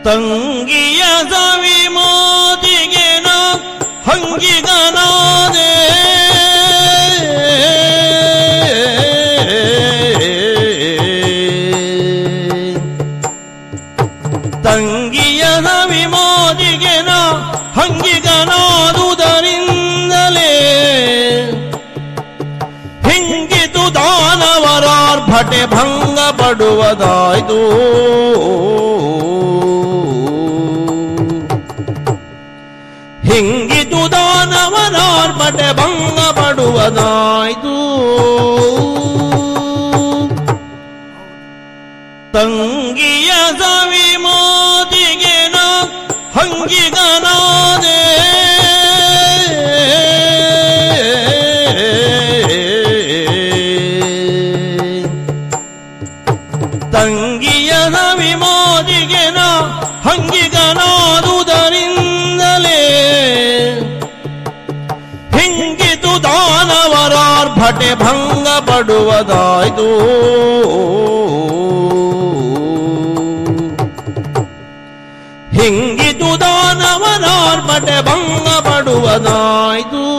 ತಂಗಿಯ ಸವಿ ಮಾತಿಗೆ ನಾ ಹಂಗಿಗನಾದೆ ತಂಗಿಯ ಸವಿ ಮಾತಿಗೆ ನಾ ಹಂಗಿಗನಾದುದರಿಂದಲೇ ಹಿಂಗಿತು ದಾನವರಾರ್ಭಟೆ ಭಂಗ ಪಡುವುದಾಯ್ತು ಹಿಂಗಿತು ದಾನವರಾರ್ಭಟೆ ಭಂಗ ಪಡುವುದಾಯ್ತು ತಂಗಿಯ ಸವಿ ಮಾತಿಗೆ ನಾ ಹಂಗಿಗನಾದೆ ತಂಗಿಯ ಸವಿ ಮಾತಿಗೆ ನಾ ಹಂಗಿಗನಾದುದರಿಂದಲೇ ಹಿಂಗಿತು ದಾನವರಾರ್ಭಟೆ ಭಂಗ ಪಡುವುದಾಯ್ತು ಹಿಂಗಿತು ದಾನವರಾರ್ಭಟೆ ಭಂಗ ಪಡುವುದಾಯ್ತು